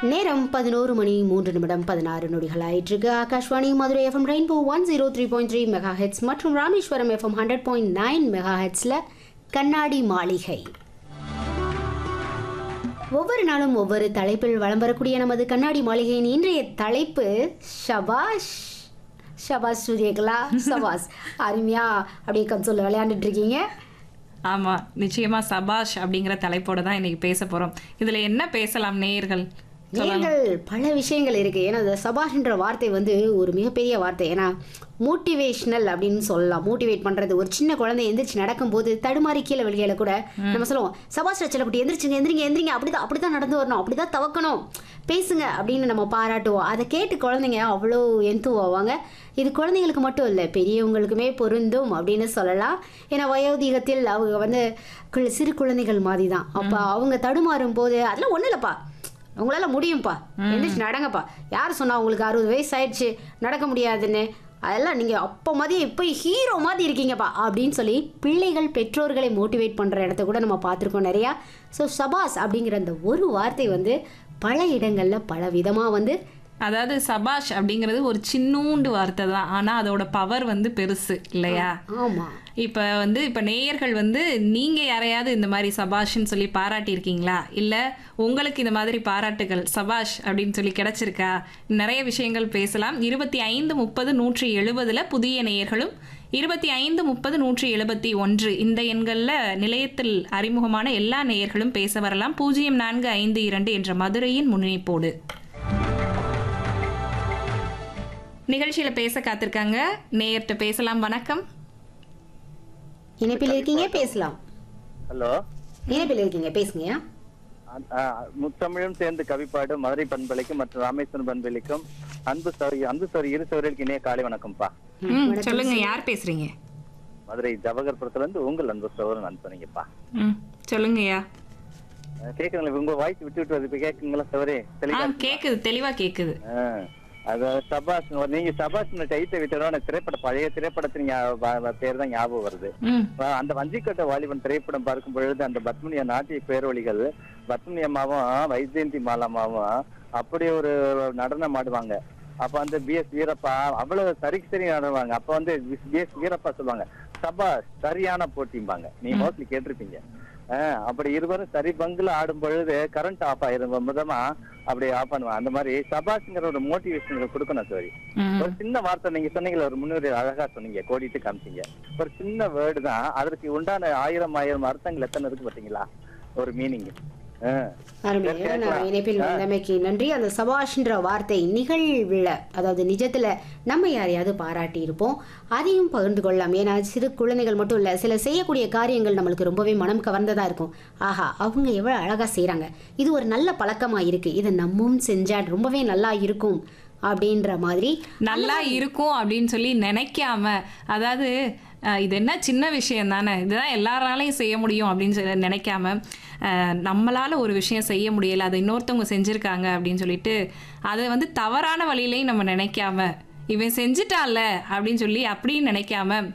நேரம் பதினோரு மணி மூன்று நிமிடம் பதினாறு நொடிகள் ஆயிட்டிருக்கு Akashvani Madurai FM rainbow one zero three point three megahertz மற்றும் Rameswaram FM hundred point nine mega ஹெட்ஸில் கண்ணாடி மாளிகை ஒவ்வொரு நாளும் ஒவ்வொரு தலைப்பில் வலம் வரக்கூடிய நமது கண்ணாடி மாளிகையின் இன்றைய தலைப்பு ஷபாஷ் ஷபாஷ் சூரியகலா சபாஸ் அருமையா அப்படியே கன்சோலில் விளையாண்டுட்டு இருக்கீங்க ஆமா நிச்சயமா சபாஷ் அப்படிங்கிற தலைப்போட தான் இன்னைக்கு பேச போறோம் இதுல என்ன பேசலாம் நேயர்கள் நேர்கள் பல விஷயங்கள் இருக்கு ஏன்னா இந்த சபாஷ்ன்ற வார்த்தை வந்து ஒரு மிகப்பெரிய வார்த்தை ஏன்னா மோட்டிவேஷனல் அப்படின்னு சொல்லலாம் மோட்டிவேட் பண்றது ஒரு சின்ன குழந்தை எந்திரிச்சு நடக்கும்போது தடுமாறி கீழே வெளியில கூட நம்ம சொல்லுவோம் சபாஷ் செல்லக்குட்டி எந்திரிச்சுங்க எந்திரிங்க எந்திரிங்க அப்படிதான் அப்படிதான் நடந்து வரணும் அப்படிதான் தவக்கணும் பேசுங்க அப்படின்னு நம்ம பாராட்டுவோம் அதை கேட்டு குழந்தைங்க அவ்வளோ எந்துவாவாங்க இது குழந்தைங்களுக்கு மட்டும் இல்லை பெரியவங்களுக்குமே பொருந்தும் அப்படின்னு சொல்லலாம் ஏன்னா வயோதிகத்தில் அவங்க வந்து கு- சிறு குழந்தைகள் மாதிரி தான் அப்போ அவங்க தடுமாறும் போது அதெல்லாம் ஒன்றும் இல்லைப்பா உங்களால முடியும்ப்பா எந்திரிச்சு நடங்கப்பா யார் சொன்னா உங்களுக்கு அறுபது வயசு ஆயிடுச்சு நடக்க முடியாதுன்னு அதெல்லாம் நீங்க அப்போ மாதிரி இப்போ ஹீரோ மாதிரி இருக்கீங்கப்பா அப்படின்னு சொல்லி பிள்ளைகள் பெற்றோர்களை மோட்டிவேட் பண்ற இடத்த கூட நம்ம பார்த்துருக்கோம் நிறையா ஸோ சபாஸ் அப்படிங்கிற அந்த ஒரு வார்த்தை வந்து பல இடங்கள்ல பல விதமா வந்து அதாவது சபாஷ் அப்படிங்கிறது ஒரு சின்னூண்டு வார்த்தை தான் ஆனா அதோட பவர் வந்து பெருசு இல்லையா ஆமா இப்ப வந்து இப்ப நேயர்கள் வந்து நீங்க யாரையாவது இந்த மாதிரி சபாஷ்ன்னு சொல்லி பாராட்டியிருக்கீங்களா இல்ல உங்களுக்கு இந்த மாதிரி பாராட்டுகள் சபாஷ் அப்படின்னு சொல்லி கிடைச்சிருக்கா நிறைய விஷயங்கள் பேசலாம் இருபத்தி ஐந்து முப்பது நூற்றி எழுபதுல புதிய நேயர்களும் இருபத்தி ஐந்து முப்பது நூற்றி எழுபத்தி ஒன்று இந்த எண்களில் நிலையத்தில் அறிமுகமான எல்லா நேயர்களும் பேச வரலாம் பூஜ்ஜியம் நான்கு ஐந்து இரண்டு என்ற மதுரையின் முன்னிணைப்போடு நிகழ்ச்சியில பேச காத்திருக்காங்க நேயர்கிட்ட பேசலாம் வணக்கம் இணைப்பில் இருக்கீங்க பேசலாம் ஹலோ இணைப்பில் இருக்கீங்க பேசுங்க முத்தமிழும் சேர்ந்து கவிப்பாடு மதுரை பண்பலைக்கும் மற்றும் ராமேஸ்வரம் பண்பலைக்கும் அன்பு சௌரி அன்பு சௌரி இரு சௌரியலுக்கு இணைய காலை வணக்கம்ப்பா ம் சொல்லுங்க யார் பேசுறீங்க மதுரை ஜவஹர்புரத்துல இருந்து உங்கள் அன்பு சௌரன் அனுப்புனீங்கப்பா ம் சொல்லுங்கய்யா கேக்குதுங்களா உங்க வாய்ஸ் விட்டு விட்டு வருது இப்ப கேக்குங்களா சௌரே ஆ தெளிவா கேக்குது தெளிவா கேக்குது ஆ, அதாவது சபாஷ் நீங்க சபாஷ் டைத்தை விட்டதோ எனக்கு திரைப்பட பழைய திரைப்படத்தின் ஞா- வ- வ- பேர் தான் ஞாபகம் வருது ம் ஆ, அந்த வஞ்சிக்கட்ட வாலிபன் திரைப்படம் பார்க்கும் பொழுது அந்த பத்மினிய நாட்டிய பேரொழிகள் பத்மினி அம்மாவும் வைஜெயந்தி மாலாமாவும் அப்படி ஒரு நடனம் ஆடுவாங்க அப்ப வந்து பி எஸ் வீரப்பா அவ்வளவு சரிக்கு சரி ஆடுவாங்க அப்ப வந்து பி எஸ் வீரப்பா சொல்லுவாங்க சபா சரியான போட்டிம்பாங்க நீ மோஸ்ட்லி கேட்டிருப்பீங்க ஆ, அப்படி இருவரும் சரி பங்குல ஆடும் பொழுது கரண்ட் ஆஃப் ஆயிரும் விதமா அப்படி ஆஃப் பண்ணுவாங்க அந்த மாதிரி சபாஷ்ங்கிற ஒரு மோட்டிவேஷன் கொடுக்கணும் சரி ம் ஒரு சின்ன வார்த்தை நீங்க சொன்னீங்கல்ல ஒரு முன்னுரை அழகா சொன்னீங்க கோடிட்டு காமிச்சீங்க ஒரு சின்ன வேர்டு தான் அதற்கு உண்டான ஆயிரம் ஆயிரம் அர்த்தங்கள் எத்தனை இருக்கு பாத்தீங்களா ஒரு மீனிங் அருமையா நான் இணைப்பில் வந்தமைக்கு நன்றி அந்த சபாஷ்ன்ற வார்த்தை நிகழ்வில் அதாவது நிஜத்துல நம்ம யாரையாவது பாராட்டி இருப்போம் அதையும் பகிர்ந்து கொள்ளலாம் ஏன்னா சிறு குழந்தைகள் மட்டும் இல்ல சில செய்யக்கூடிய காரியங்கள் நம்மளுக்கு ரொம்பவே மனம் கவர்ந்ததா இருக்கும் ஆஹா அவங்க எவ்வளவு அழகா செய்றாங்க இது ஒரு நல்ல பழக்கமா இருக்கு இதை நம்மும் செஞ்சா ரொம்பவே நல்லா இருக்கும் அப்படின்ற மாதிரி நல்லா இருக்கும் அப்படின்னு சொல்லி நினைக்காம அதாவது அஹ், இது என்ன சின்ன விஷயம் தானே இதுதான் எல்லாராலையும் செய்ய முடியும் அப்படின்னு சொல்லி நினைக்காம அஹ், நம்மளால ஒரு விஷயம் செய்ய முடியல அதை இன்னொருத்தவங்க செஞ்சிருக்காங்க அப்படின்னு சொல்லிட்டு அதை வந்து தவறான வழியிலையும் நம்ம நினைக்காம இவன் செஞ்சுட்டான்ல அப்படின்னு சொல்லி அப்படின்னு நினைக்காம